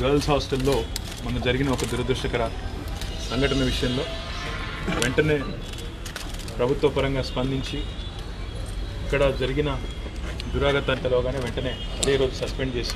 Girls హాస్టల్లో మన జరిగిన ఒక దురదృష్టకర సంఘటన విషయంలో వెంటనే ప్రభుత్వ పరంగా స్పందించి ఇక్కడ జరిగిన దురాగతంతలోగానే వెంటనే అదే రోజు సస్పెండ్ చేసి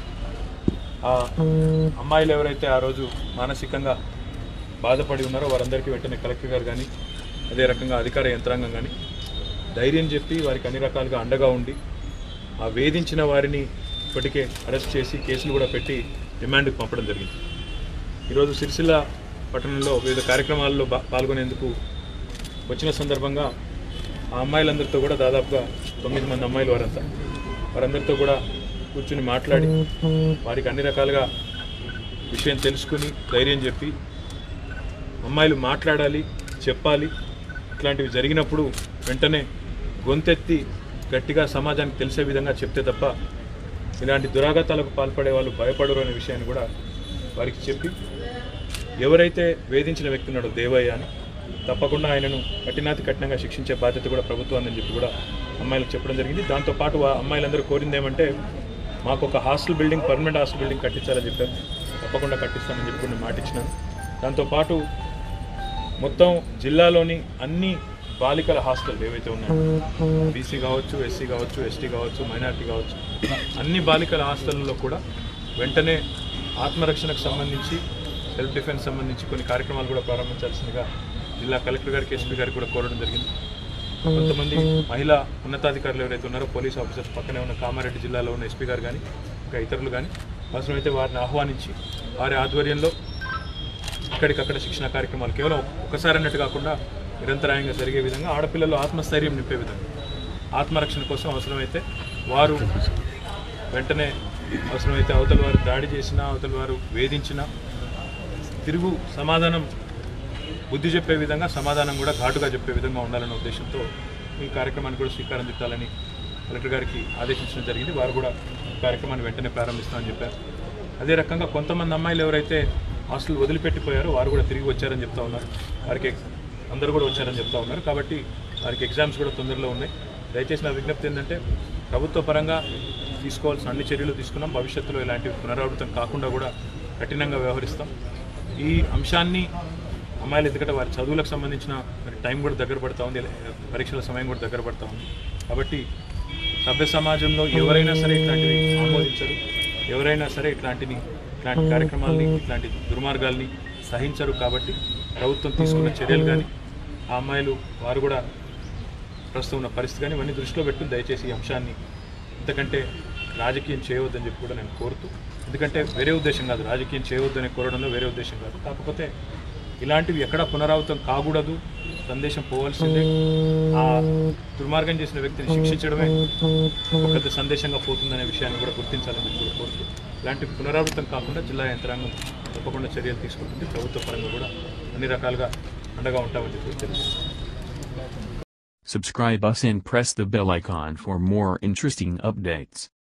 ఆ అమ్మాయిలు ఎవరైతే ఆ రోజు మానసికంగా బాధపడి ఉన్నారో వారందరికీ వెంటనే కలెక్టర్ గారు కానీ అదే రకంగా అధికార యంత్రాంగం కానీ ధైర్యం చెప్పి వారికి అన్ని రకాలుగా అండగా ఉండి ఆ వేధించిన వారిని ఇప్పటికే అరెస్ట్ చేసి కేసులు కూడా పెట్టి రిమాండ్కి పంపడం జరిగింది ఈరోజు సిరిసిల్ల పట్టణంలో వివిధ కార్యక్రమాల్లో బా- పాల్గొనేందుకు వచ్చిన సందర్భంగా ఆ అమ్మాయిలందరితో కూడా దాదాపుగా తొమ్మిది మంది అమ్మాయిలు వారంతా వారందరితో కూడా కూర్చుని మాట్లాడి వారికి అన్ని రకాలుగా విషయం తెలుసుకుని ధైర్యం చెప్పి అమ్మాయిలు మాట్లాడాలి చెప్పాలి ఇట్లాంటివి జరిగినప్పుడు వెంటనే గొంతెత్తి గట్టిగా సమాజానికి తెలిసే విధంగా చెప్తే తప్ప ఇలాంటి దురాఘాతాలకు పాల్పడే వాళ్ళు భయపడరు అనే విషయాన్ని కూడా వారికి చెప్పి ఎవరైతే వేధించిన వ్యక్తి ఉన్నాడో దేవయ్య అని తప్పకుండా ఆయనను కఠినాతి కఠినంగా శిక్షించే బాధ్యత కూడా ప్రభుత్వం అని చెప్పి కూడా అమ్మాయిలకు చెప్పడం జరిగింది దాంతోపాటు ఆ అమ్మాయిలందరూ కోరింది ఏమంటే మాకు ఒక hostel building permanent hostel building కట్టించాలని చెప్పారు తప్పకుండా కట్టిస్తానని చెప్పి కూడా నేను మాట ఇచ్చినాను దాంతోపాటు మొత్తం జిల్లాలోని అన్ని బాలికల హాస్టల్ ఏవైతే ఉన్నాయో బీసీ కావచ్చు ఎస్సీ కావచ్చు ఎస్టీ కావచ్చు మైనారిటీ కావచ్చు అన్ని బాలికల హాస్టల్లో కూడా వెంటనే ఆత్మరక్షణకు సంబంధించి సెల్ఫ్ డిఫెన్స్ సంబంధించి కొన్ని కార్యక్రమాలు కూడా ప్రారంభించాల్సిందిగా జిల్లా కలెక్టర్ గారికి ఎస్పీ గారికి కూడా కోరడం జరిగింది కొంతమంది మహిళా ఉన్నతాధికారులు ఎవరైతే ఉన్నారో పోలీస్ ఆఫీసర్స్ పక్కనే ఉన్న కామారెడ్డి జిల్లాలో ఉన్న ఎస్పీ గారు కానీ ఇంకా ఇతరులు కానీ అవసరమైతే వారిని ఆహ్వానించి వారి ఆధ్వర్యంలో ఇక్కడికక్కడ శిక్షణ కార్యక్రమాలు కేవలం ఒకసారి అన్నట్టు కాకుండా నిరంతరాయంగా జరిగే విధంగా ఆడపిల్లలు ఆత్మస్థైర్యం నింపే విధంగా ఆత్మరక్షణ కోసం అవసరమైతే వారు వెంటనే అవసరమైతే అవతల వారు దాడి చేసినా అవతల వారు వేధించినా తిరుగు సమాధానం బుద్ధి చెప్పే విధంగా సమాధానం కూడా ఘాటుగా చెప్పే విధంగా ఉండాలనే ఉద్దేశంతో ఈ కార్యక్రమాన్ని కూడా శ్రీకారం చుట్టాలని కలెక్టర్ గారికి ఆదేశించడం జరిగింది వారు కూడా ఈ కార్యక్రమాన్ని వెంటనే ప్రారంభిస్తామని చెప్పారు అదే రకంగా కొంతమంది అమ్మాయిలు ఎవరైతే హాస్టల్ వదిలిపెట్టిపోయారో వారు కూడా తిరిగి వచ్చారని చెప్తా ఉన్నారు వారికి అందరూ కూడా వచ్చారని చెప్తా ఉన్నారు కాబట్టి వారికి ఎగ్జామ్స్ కూడా తొందరలో ఉన్నాయి దయచేసి నా విజ్ఞప్తి ఏంటంటే ప్రభుత్వ పరంగా తీసుకోవాల్సిన అన్ని చర్యలు తీసుకున్నాం భవిష్యత్తులో ఇలాంటివి పునరావృతం కాకుండా కూడా కఠినంగా వ్యవహరిస్తాం ఈ అంశాన్ని అమ్మాయిలు ఎందుకంటే వారి చదువులకు సంబంధించిన మరి టైం కూడా దగ్గర పడతా ఉంది పరీక్షల సమయం కూడా దగ్గర పడతా ఉంది కాబట్టి సభ్య సమాజంలో ఎవరైనా సరే ఇట్లాంటివి ఆమోదించరు ఎవరైనా సరే ఇట్లాంటిని ఇట్లాంటి కార్యక్రమాల్ని ఇట్లాంటి దుర్మార్గాల్ని సహించరు కాబట్టి ప్రభుత్వం తీసుకున్న చర్యలు కానీ ఆ అమ్మాయిలు వారు కూడా ప్రస్తుతం ఉన్న పరిస్థితి కానీ ఇవన్నీ దృష్టిలో పెట్టుకుని దయచేసి ఈ అంశాన్ని ఇంతకంటే రాజకీయం చేయవద్దని చెప్పి కూడా నేను కోరుతూ ఎందుకంటే వేరే ఉద్దేశం కాదు రాజకీయం చేయవద్దని కోరడంలో వేరే ఉద్దేశం కాదు కాకపోతే ఇలాంటివి ఎక్కడా పునరావృతం కాకూడదు సందేశం పోవాల్సిందే ఆ దుర్మార్గం చేసిన వ్యక్తిని శిక్షించడమే ఒక పెద్ద సందేశంగా పోతుందనే విషయాన్ని కూడా గుర్తించాలని చెప్పి కూడా కోరుతూ ఇలాంటి పునరావృతం కాకుండా జిల్లా యంత్రాంగం తప్పకుండా చర్యలు తీసుకుంటుంది ప్రభుత్వ పరంగా కూడా అన్ని రకాలుగా అండగా ఉంటామని చెప్పి తెలియజేస్తాం Subscribe us and press the bell icon for more interesting updates.